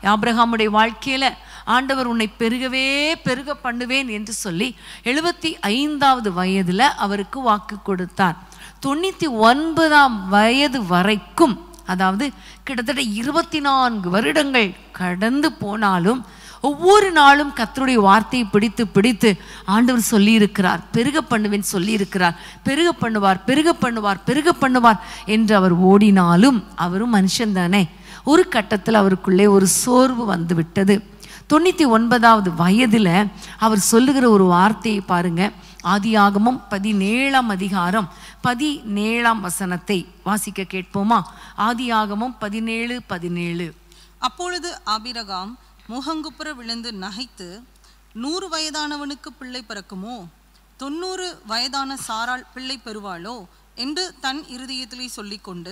ஆபிரகாமுடைய வாழ்க்கையில ஆண்டவர் உன்னை பெருகவே பெருக பண்ணுவேன் என்று சொல்லி எழுபத்தி ஐந்தாவது வயதுல அவருக்கு வாக்கு கொடுத்தார் தொண்ணூத்தி ஒன்பதாம் வயது வரைக்கும் அதாவது கிட்டத்தட்ட இருபத்தி நான்கு வருடங்கள் கடந்து போனாலும் ஒவ்வொரு நாளும் கர்த்தருடைய வார்த்தையை பிடித்து பிடித்து ஆண்டவர் சொல்லியிருக்கிறார் பெருக பண்ணுவேன் சொல்லியிருக்கிறார் பெருக பண்ணுவார் பெருக பண்ணுவார் பெருக பண்ணுவார் என்று அவர் ஓடினாலும் அவரும் மனுஷன் தானே ஒரு கட்டத்தில் அவருக்குள்ளே ஒரு சோர்வு வந்து விட்டது தொண்ணூற்றி ஒன்பதாவது வயதில் அவர் சொல்லுகிற ஒரு வார்த்தையை பாருங்க ஆதியாகமம் பதினேழாம் அதிகாரம் பதினேழாம் வசனத்தை வாசிக்க கேட்போமா ஆதியாகமம் பதினேழு பதினேழு அப்பொழுது ஆபிரகாம் முகங்குப்புற விழுந்து நகைத்து நூறு வயதானவனுக்கு பிள்ளை பிறக்குமோ தொண்ணூறு வயதான சாராள் பிள்ளை பெறுவாளோ என்று தன் இருதயத்திலே சொல்லிக்கொண்டு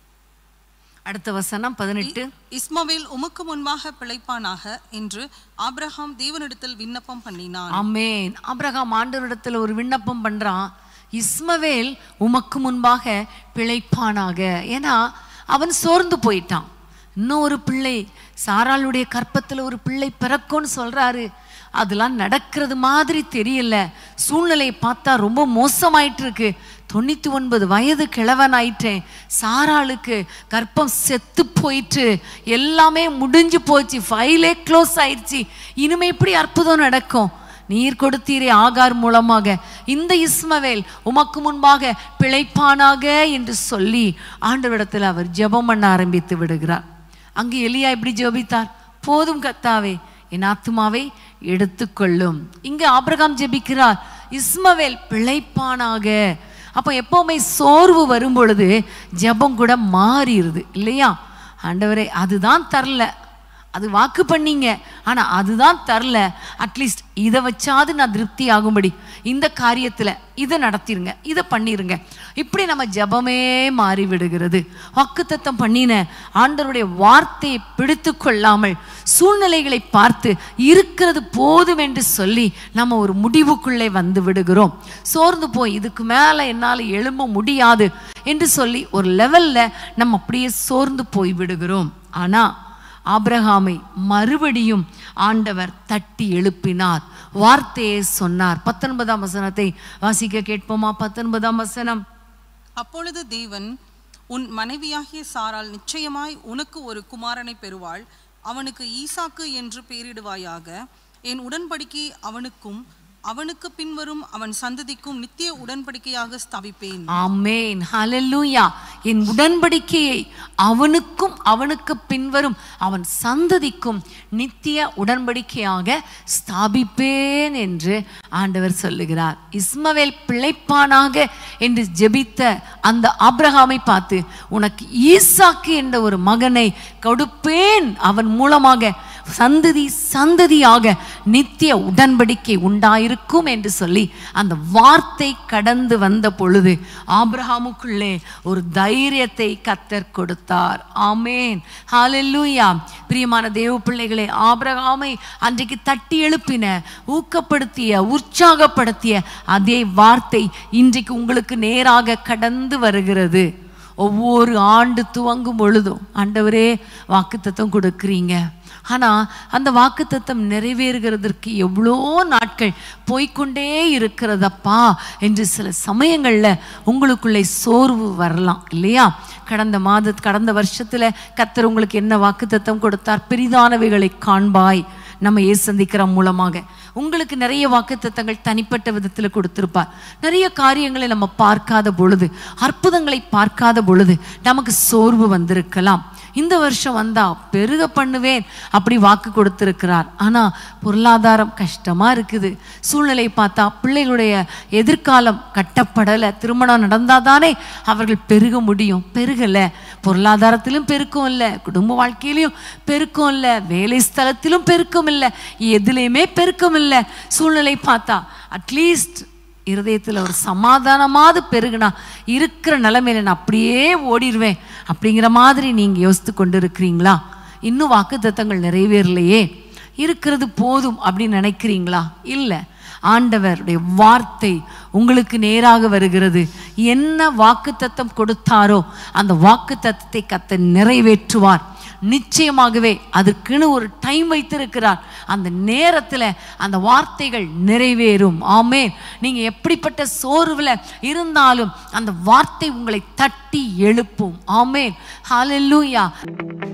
அடுத்த வசனம் பதினெட்டு இஸ்மவேல் உமக்கு முன்பாக பிழைப்பானாக என்று ஆபிரகாம் தேவனிடத்தில் விண்ணப்பம் பண்ணினான் ஆமென் ஆபிரகாம் ஆண்டவரிடத்துல ஒரு விண்ணப்பம் பண்றான் இஸ்மவேல் உமக்கு முன்பாக பிழைப்பானாக ஏன்னா அவன் சோர்ந்து போயிட்டான் இன்னும் ஒரு பிள்ளை சாராளுடைய கற்பத்துல ஒரு பிள்ளை பிறக்கும்னு சொல்றாரு அதெல்லாம் நடக்கிறது மாதிரி தெரியல சூழ்நிலையை பார்த்தா ரொம்ப மோசமாயிட்டு இருக்கு தொண்ணூத்தி ஒன்பது வயது கிழவன் ஆயிட்டேன் சாராளுக்கு கர்ப்பம் செத்து போயிட்டு எல்லாமே முடிஞ்சு போச்சு ஃபைலே க்ளோஸ் ஆயிடுச்சு இனிமே எப்படி அற்புதம் நடக்கும் நீர் கொடுத்தீரே ஆகார் மூலமாக இந்த இஸ்மவேல் உமக்கு முன்பாக பிழைப்பானாக என்று சொல்லி ஆண்டவரிடத்தில் அவர் ஜெபம் பண்ண ஆரம்பித்து விடுகிறார் அங்கு எலியா எப்படி ஜெபித்தார் போதும் கத்தாவே என் ஆத்துமாவை எடுத்துக்கொள்ளும் இங்க ஆபிரகாம் ஜெபிக்கிறார் இஸ்மவேல் பிழைப்பானாக அப்போ எப்பவுமே சோர்வு வரும் பொழுது ஜெபம் கூட மாறிடுது இல்லையா ஆண்டவரே அதுதான் தரல அது வாக்கு பண்ணீங்க ஆனா அதுதான் தரல அட்லீஸ்ட் இதை வச்சாது நான் திருப்தி ஆகும்படி இந்த காரியத்துல இதை நடத்திருங்க இதை பண்ணிருங்க இப்படி நம்ம ஜெபமே மாறி விடுகிறது வாக்குத்தத்தம் பண்ணின ஆண்டவருடைய வார்த்தையை பிடித்து கொள்ளாமல் சூழ்நிலைகளை பார்த்து இருக்கிறது போதும் என்று சொல்லி நம்ம ஒரு முடிவுக்குள்ளே வந்து விடுகிறோம் சோர்ந்து போய் இதுக்கு மேல என்னால் எழும்ப முடியாது என்று சொல்லி ஒரு லெவல்ல நம்ம அப்படியே சோர்ந்து போய் விடுகிறோம் ஆனா ஆபிரகாமை மறுபடியும் ஆண்டவர் தட்டி எழுப்பினார் வார்த்தையை சொன்னார் பத்தொன்பதாம் வசனத்தை வாசிக்க கேட்போமா பத்தொன்பதாம் வசனம் அப்பொழுது தேவன் உன் மனைவியாகிய சாராள் நிச்சயமாய் உனக்கு ஒரு குமாரனை பெறுவாள் அவனுக்கு ஈசாக்கு என்று பெயரிடுவாயாக என் உடன்படிக்கை அவனுக்கும் அவனுக்கு பின்வரும் அவன் சந்ததிக்கும் நித்திய உடன்படிக்கையாக ஸ்தாபிப்பேன் ஆமேன் ஹalleluya என் உடன்படிக்கையை அவனுக்கும் அவனுக்கு பின்வரும் அவன் சந்ததிக்கும் நித்திய உடன்படிக்கையாக ஸ்தாபிப்பேன் என்று ஆண்டவர் சொல்லுகிறார் இஸ்மவேல் பிழைப்பானாக என்று ஜெபித்த அந்த ஆபிரகாமை பார்த்து உனக்கு ஈசாக்கு என்ற ஒரு மகனை கொடுப்பேன் அவன் மூலமாக சந்ததி சந்ததியாக நித்திய உடன்படிக்கை உண்டாயிருக்கும் என்று சொல்லி அந்த வார்த்தை கடந்து வந்த பொழுது ஆபிரகாமுக்குள்ளே ஒரு தைரியத்தை கத்தர் கொடுத்தார் ஆமேன் ஹalleluya பிரியமான தேவ பிள்ளைகளே ஆபிரகாமை அன்றைக்கு தட்டி எழுப்பின ஊக்கப்படுத்திய உற்சாகப்படுத்திய அதே வார்த்தை இன்றைக்கு உங்களுக்கு நேராக கடந்து வருகிறது ஒவ்வொரு ஆண்டு துவங்கும் பொழுதும் ஆண்டவரே வாக்குத்தத்தம் கொடுக்குறீங்க ஆனால் அந்த வாக்குத்தத்தம் நிறைவேறுகிறதற்கு எவ்வளோ நாட்கள் போய்க்கொண்டே இருக்கிறதப்பா என்று சில சமயங்களில் உங்களுக்குள்ளே சோர்வு வரலாம் இல்லையா கடந்த மாத கடந்த வருஷத்தில் கத்தர் உங்களுக்கு என்ன வாக்குத்தத்தம் கொடுத்தார் பெரிதானவைகளை காண்பாய் நம்ம ஏ சந்திக்கிற மூலமாக உங்களுக்கு நிறைய வாக்குத்தத்தங்கள் தனிப்பட்ட விதத்தில் கொடுத்திருப்பார் நிறைய காரியங்களை நம்ம பார்க்காத பொழுது அற்புதங்களை பார்க்காத பொழுது நமக்கு சோர்வு வந்திருக்கலாம் இந்த வருஷம் வந்தா பெருக பண்ணுவேன் அப்படி வாக்கு கொடுத்திருக்கிறார் ஆனா பொருளாதாரம் கஷ்டமா இருக்குது சூழ்நிலை பார்த்தா பிள்ளைகளுடைய எதிர்காலம் கட்டப்படலை திருமணம் நடந்தாதானே அவர்கள் பெருக முடியும் பெருகல பொருளாதாரத்திலும் பெருக்கம் இல்லை குடும்ப வாழ்க்கையிலும் பெருக்கம் இல்லை வேலை ஸ்தலத்திலும் பெருக்கம் இல்லை எதுலேயுமே பெருக்கம் இல்லை சூழ்நிலை பார்த்தா அட்லீஸ்ட் இருதயத்தில் ஒரு சமாதானமாவது பெருகுனா இருக்கிற நிலைமையில நான் அப்படியே ஓடிடுவேன் அப்படிங்கிற மாதிரி நீங்கள் யோசித்து கொண்டு இருக்கிறீங்களா இன்னும் வாக்குத்தத்தங்கள் நிறைவேறலையே இருக்கிறது போதும் அப்படின்னு நினைக்கிறீங்களா இல்லை ஆண்டவருடைய வார்த்தை உங்களுக்கு நேராக வருகிறது என்ன வாக்குத்தத்தம் கொடுத்தாரோ அந்த வாக்குத்தத்தத்தை கத்த நிறைவேற்றுவார் நிச்சயமாகவே அதற்குன்னு ஒரு டைம் வைத்திருக்கிறார் அந்த நேரத்தில் அந்த வார்த்தைகள் நிறைவேறும் ஆமென் நீங்க எப்படிப்பட்ட சோர்வுல இருந்தாலும் அந்த வார்த்தை உங்களை தட்டி எழுப்பும் ஆமென் ஹalleluya